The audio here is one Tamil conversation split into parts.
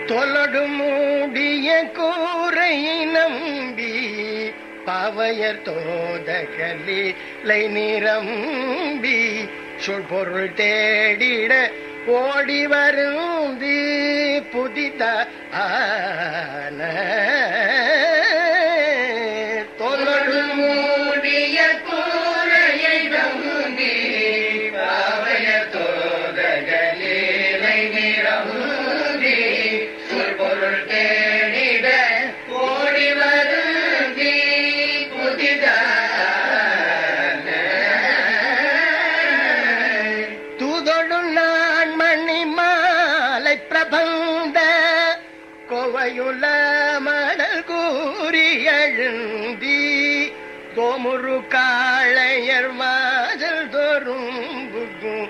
தொலடு மூடிய கூரை நம்பி பாவையர் தோதகலை நிரம்பி சொற்பொருள் தேடிட ஓடி வருந்தி புதித ஆன தொலடு மூடிய கூரையை நம்பி பாவைய தோதகலீலை நிரம்பி சொற்பொருள் தேடிட ஓடி வருந்தி புதிதான தூதொடு நான் மணி மாலை பிரபந்த கோவையுள்ள மணல் கூறி எழுந்தி தோமுரு காளையர் வாசல் தோறும் புகும்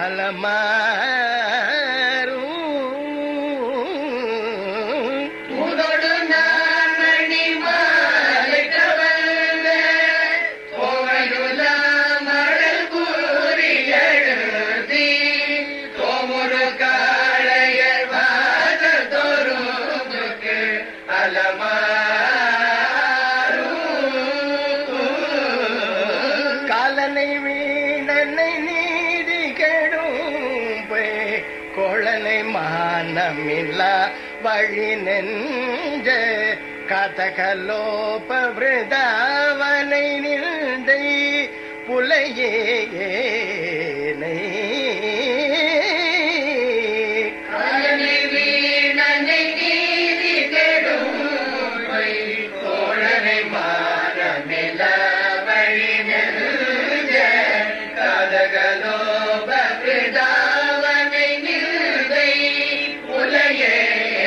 அலமாரும் உதடு நான் மணி மாலை கவர்ந்த கோவையுல மடல் கூறி எழுதி தோமுரு காளையர் வாசல் தோறுமுக்கு அலமாரும் காலனை வீணனை நீதி கெடும் கோளனை மானமில்லா வழி நெஞ்ச கதகலோப விருதாவனை நின்றை புலையேனை காலனை வீணனை நீதி கெடும் தோழனை மாறமில்ல வழி நெஞ்ச கதகலோப பிரிதாவனை நில்தை உலையே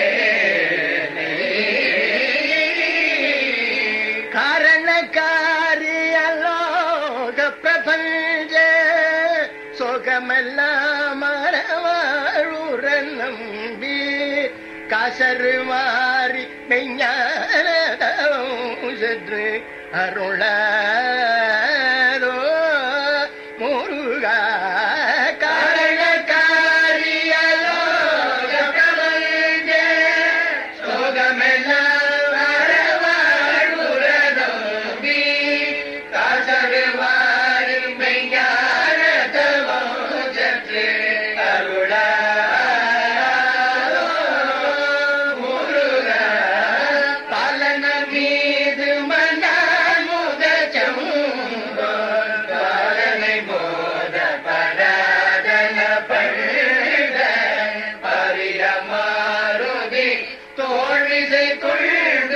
காரணக்காரியலோக பிரபஞ்ச சொகமெல்லாம் மரவாழுற நம்பி கசரு மாறி மெஞ்ஞானதம் சென்று அருளாதோ முருகா காரணக்காரியலோக பிரபஞ்ச சோகமெல்லாம் வரவாழுறதோம்பி காசருவாரின் மெய்ஞானதவம் சற்று அருளாதோ முருகா பலன மீது மன்னான் முதச்சம் பாலனை மோத படாதன பழுத பரிரமாருதி தோழிசை கொள்